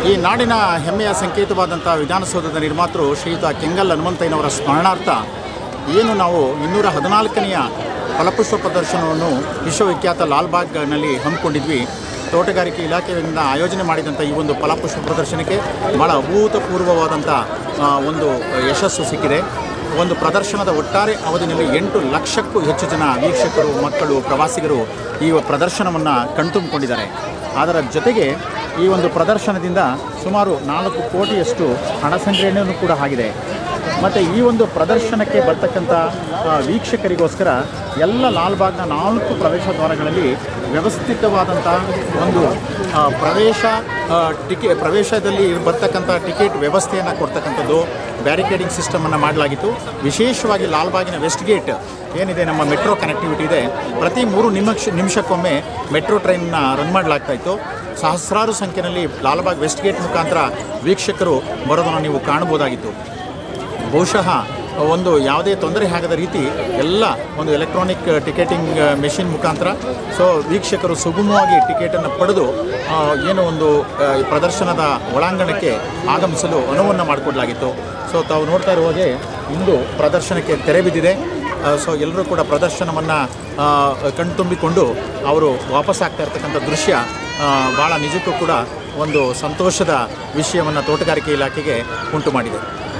ಈ ನಾಡಿನ ಹೆಮ್ಮೆಯ ಸಂಕೇತವಾದಂಥ ವಿಧಾನಸೌಧದ ನಿರ್ಮಾತೃ ಶ್ರೀಯುತ ಕೆಂಗಲ್ ಹನುಮಂತಯ್ಯನವರ ಸ್ಮರಣಾರ್ಥ ಏನು ನಾವು ಇನ್ನೂರ ಹದಿನಾಲ್ಕನೆಯ ಫಲಪುಷ್ಪ ಪ್ರದರ್ಶನವನ್ನು ವಿಶ್ವವಿಖ್ಯಾತ ಲಾಲ್ಬಾಗ್ನಲ್ಲಿ ಹಮ್ಮಿಕೊಂಡಿದ್ವಿ ತೋಟಗಾರಿಕೆ ಇಲಾಖೆಯಿಂದ ಆಯೋಜನೆ ಮಾಡಿದಂಥ ಈ ಒಂದು ಫಲಪುಷ್ಪ ಪ್ರದರ್ಶನಕ್ಕೆ ಭಾಳ ಅಭೂತಪೂರ್ವವಾದಂಥ ಆ, ಒಂದು ಯಶಸ್ಸು ಸಿಕ್ಕಿದೆ ಒಂದು ಪ್ರದರ್ಶನದ ಒಟ್ಟಾರೆ ಅವಧಿನಲ್ಲಿ ಎಂಟು ಲಕ್ಷಕ್ಕೂ ಹೆಚ್ಚು ಜನ ವೀಕ್ಷಕರು ಮಕ್ಕಳು ಪ್ರವಾಸಿಗರು ಈ ಪ್ರದರ್ಶನವನ್ನು ಕಣ್ತುಂಬಿಕೊಂಡಿದ್ದಾರೆ ಅದರ ಜೊತೆಗೆ ಈ ಒಂದು ಪ್ರದರ್ಶನದಿಂದ ಸುಮಾರು ನಾಲ್ಕು ಕೋಟಿಯಷ್ಟು ಹಣ ಸಂಗ್ರಹಣೆಯೂ ಕೂಡ ಆಗಿದೆ ಮತ್ತು ಈ ಒಂದು ಪ್ರದರ್ಶನಕ್ಕೆ ಬರ್ತಕ್ಕಂಥ ಆ, ವೀಕ್ಷಕರಿಗೋಸ್ಕರ ಎಲ್ಲ ಲಾಲ್ಬಾಗ್ನ ನಾಲ್ಕು ಪ್ರವೇಶ ದ್ವಾರಗಳಲ್ಲಿ ವ್ಯವಸ್ಥಿತವಾದಂಥ ಒಂದು ಆ, ಪ್ರವೇಶ ಟಿಕೆ ಪ್ರವೇಶದಲ್ಲಿ ಬರ್ತಕ್ಕಂಥ ಟಿಕೆಟ್ ವ್ಯವಸ್ಥೆಯನ್ನು ಕೊಡ್ತಕ್ಕಂಥದ್ದು ಬ್ಯಾರಿಕೇಡಿಂಗ್ ಸಿಸ್ಟಮನ್ನು ಮಾಡಲಾಗಿತ್ತು ವಿಶೇಷವಾಗಿ ಲಾಲ್ಬಾಗಿನ ವೆಸ್ಟ್ ಗೇಟ್ ಏನಿದೆ ನಮ್ಮ ಮೆಟ್ರೋ ಕನೆಕ್ಟಿವಿಟಿ ಇದೆ ಪ್ರತಿ ಮೂರು ನಿಮಿಷ ನಿಮಿಷಕ್ಕೊಮ್ಮೆ ಮೆಟ್ರೋ ಟ್ರೈನ್ನ ರನ್ ಮಾಡಲಾಗ್ತಾ ಇತ್ತು ಸಹಸ್ರಾರು ಸಂಖ್ಯೆಯಲ್ಲಿ ಲಾಲ್ಬಾಗ್ ವೆಸ್ಟ್ ಗೇಟ್ ಮುಖಾಂತರ ವೀಕ್ಷಕರು ಬರೋದನ್ನು ನೀವು ಕಾಣಬಹುದಾಗಿತ್ತು ಬಹುಶಃ ಒಂದು ಯಾವುದೇ ತೊಂದರೆ ಆಗದ ರೀತಿ ಎಲ್ಲ ಒಂದು ಎಲೆಕ್ಟ್ರಾನಿಕ್ ಟಿಕೆಟಿಂಗ್ ಮೆಷಿನ್ ಮುಖಾಂತರ ಸೊ ವೀಕ್ಷಕರು ಸುಗಮವಾಗಿ ಟಿಕೆಟನ್ನು ಪಡೆದು ಆ, ಏನು ಒಂದು ಆ, ಈ ಪ್ರದರ್ಶನದ ಒಳಾಂಗಣಕ್ಕೆ ಆಗಮಿಸಲು ಅನುವನ್ನು ಮಾಡಿಕೊಡಲಾಗಿತ್ತು ಸೊ ತಾವು ನೋಡ್ತಾ ಇರುವ ಹಾಗೆ ಇಂದು ಪ್ರದರ್ಶನಕ್ಕೆ ತೆರೆ ಬಿದ್ದಿದೆ ಆ, ಸೊ ಎಲ್ಲರೂ ಕೂಡ ಪ್ರದರ್ಶನವನ್ನು ಕಣ್ತುಂಬಿಕೊಂಡು ಅವರು ವಾಪಸ್ ಆಗ್ತಾ ಇರ್ತಕ್ಕಂಥ ದೃಶ್ಯ ಆ, ಭಾಳ ನಿಜಕ್ಕೂ ಕೂಡ ಒಂದು ಸಂತೋಷದ ವಿಷಯವನ್ನು ತೋಟಗಾರಿಕೆ ಇಲಾಖೆಗೆ ಉಂಟು ಮಾಡಿದೆ